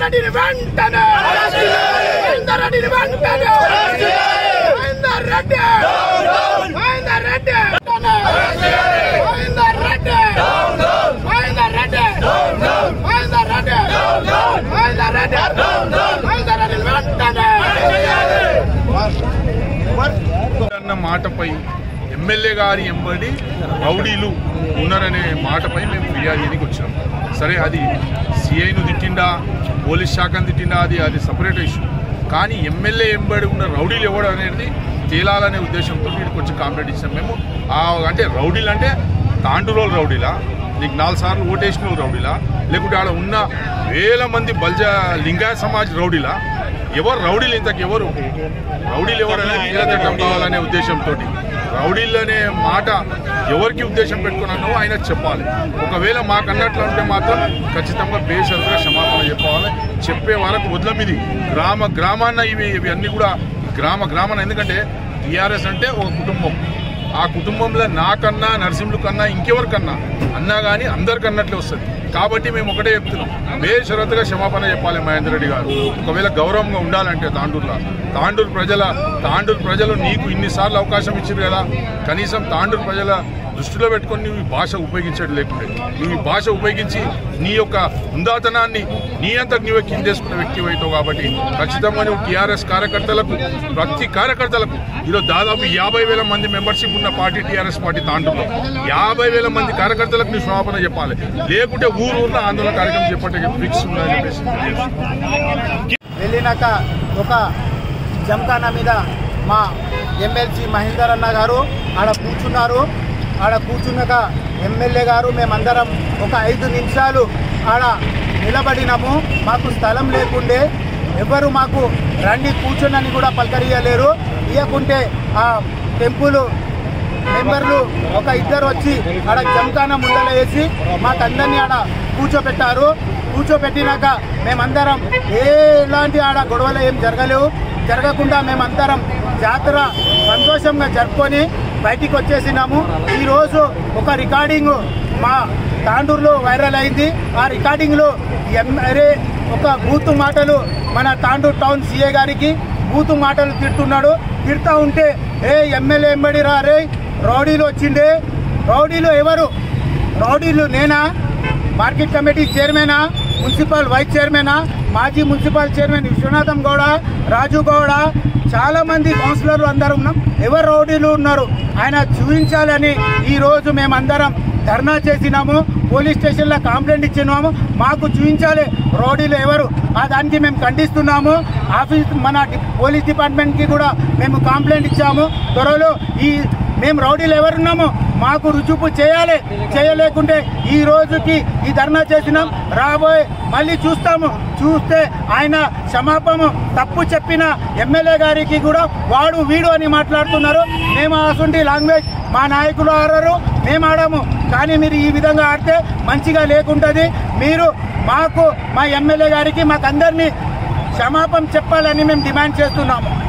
రెడ్డిని వెంటనే మహేందర్ రెడ్డిని వెంటనే మహేందర్ రెడ్డి మహేందర్ రెడ్డి వెంటనే. మహేందర్ రెడ్డి మహేందర్ రెడ్డి మహేందర్ రెడ్డి మహేందర్ రెడ్డి మహేందర్ రెడ్డిని వెంటనే అన్న మాటపై ఎమ్మెల్యే గారి ఎంబడి రౌడీలు ఉన్నారనే మాటపై మేము ఫిర్యాదు చేయడానికి వచ్చినాం సరే అది సిఐను తిట్టిండా పోలీస్ శాఖను తిట్టిండా అది అది సపరేట్ ఇష్యూ కానీ ఎమ్మెల్యే ఎంబడి ఉన్న రౌడీలు ఎవడు అనేది తేలాలనే ఉద్దేశంతో వీడికి వచ్చి కాంప్లైంట్ ఇచ్చాం మేము ఆ అంటే రౌడీలు అంటే తాండూరోలు రౌడీలా నీకు నాలుగు సార్లు ఓటేసిన వాళ్ళు రౌడీలా లేకుంటే ఆడ ఉన్న వేల మంది బల్జ లింగాయ సమాజ్ రౌడీలా ఎవరు రౌడీలు ఇంతకు ఎవరు రౌడీలు ఎవరైనా వీళ్ళ చట్టం కావాలనే ఉద్దేశంతో రౌడీలు అనే మాట ఎవరికి ఉద్దేశం పెట్టుకున్నానో ఆయన చెప్పాలి ఒకవేళ మాకు అన్నట్లు ఉంటే మాత్రం ఖచ్చితంగా బేషరతుగా క్షమాపణ చెప్పాలి చెప్పే వరకు వదలం ఇది గ్రామ గ్రామాన్న ఇవి ఇవి అన్ని కూడా గ్రామ గ్రామాన ఎందుకంటే టీఆర్ఎస్ అంటే ఒక కుటుంబం ఆ కుటుంబంలో నాకన్నా నరసింహులు కన్నా ఇంకెవరికన్నా అన్నా కానీ అందరికన్నట్లే వస్తుంది కాబట్టి మేము ఒకటే చెప్తున్నాం బేషరతుగా క్షమాపణ చెప్పాలి మహేందర్ రెడ్డి గారు ఒకవేళ గౌరవంగా ఉండాలంటే తాండూరులో తాండూరు ప్రజల తాండూరు ప్రజలు నీకు ఇన్నిసార్లు అవకాశం ఇచ్చారు కదా కనీసం తాండూరు ప్రజల దృష్టిలో పెట్టుకొని నువ్వు ఈ భాష ఉపయోగించడం లేకుండే నువ్వు ఈ భాష ఉపయోగించి నీ యొక్క ఉందాతనాన్ని నీ అంతకు నువ్వే కిందేసుకున్న వ్యక్తి అవుతావు కాబట్టి ఖచ్చితంగా నువ్వు టీఆర్ఎస్ కార్యకర్తలకు ప్రతి కార్యకర్తలకు ఈరోజు దాదాపు యాభై వేల మంది మెంబర్షిప్ ఉన్న పార్టీ టీఆర్ఎస్ పార్టీ తాండూరులో యాభై వేల మంది కార్యకర్తలకు నీ క్షమాపణ చెప్పాలి లేకుంటే ఊరు ఊర్లో ఆందోళన కార్యక్రమం చెప్పండి ఫిక్స్ ఉందని చెప్పేసి వెళ్ళినాక ఒక జంకానా మీద మా ఎమ్మెల్సీ మహేందర్ అన్న గారు ఆడ కూర్చున్నారు ఆడ కూర్చున్నాక ఎమ్మెల్యే గారు మేమందరం ఒక ఐదు నిమిషాలు ఆడ నిలబడినాము మాకు స్థలం లేకుండే ఎవరు మాకు రండి కూర్చొని కూడా పలకరియలేరు ఇవ్వకుంటే ఆ టెంపుల్ మెంబర్లు ఒక ఇద్దరు వచ్చి ఆడ జంకాన ముందల వేసి మాకందరినీ ఆడ కూర్చోబెట్టారు కూర్చోబెట్టినాక మేమందరం ఏ ఎలాంటి ఆడ గొడవలు ఏం జరగలేవు జరగకుండా మేమందరం జాతర సంతోషంగా జరుపుకొని బయటికి వచ్చేసినాము ఈరోజు ఒక రికార్డింగ్ మా తాండూరులో వైరల్ అయింది ఆ రికార్డింగ్లో ఎంఆర్ఏ ఒక బూతు మాటలు మన తాండూరు టౌన్ సీఏ గారికి బూతు మాటలు తిడుతున్నాడు తిడతా ఉంటే ఏ ఎమ్మెల్యే ఎంబడి రా రే రౌడీలు వచ్చిండే రౌడీలు ఎవరు రౌడీలు నేనా మార్కెట్ కమిటీ చైర్మనా మున్సిపల్ వైస్ చైర్మనా మాజీ మున్సిపల్ చైర్మన్ విశ్వనాథం గౌడ రాజు గౌడ చాలా మంది కౌన్సిలర్లు అందరూ ఉన్నాం ఎవరు రౌడీలు ఉన్నారు ఆయన చూపించాలని ఈ రోజు మేమందరం ధర్నా చేసినాము పోలీస్ స్టేషన్లో కంప్లైంట్ ఇచ్చినాము మాకు చూపించాలి రౌడీలు ఎవరు ఆ దానికి మేము ఖండిస్తున్నాము ఆఫీస్ మన డి- పోలీస్ డిపార్ట్మెంట్కి కూడా మేము కంప్లైంట్ ఇచ్చాము త్వరలో ఈ మేము రౌడీలు ఎవరున్నాము మాకు రుజువు చేయాలి చేయలేకుంటే ఈ రోజుకి ఈ ధర్నా చేసినాం రాబోయే మళ్ళీ చూస్తాము చూస్తే ఆయన క్షమాపణ తప్పు చెప్పిన ఎమ్మెల్యే గారికి కూడా వాడు వీడు అని మాట్లాడుతున్నారు మేము అసంటి లాంగ్వేజ్ మా నాయకులు ఆడరు మేము ఆడము కానీ మీరు ఈ విధంగా ఆడితే మంచిగా లేకుంటుంది మీరు మాకు మా ఎమ్మెల్యే గారికి మాకందరినీ క్షమాపణ చెప్పాలని మేము డిమాండ్ చేస్తున్నాము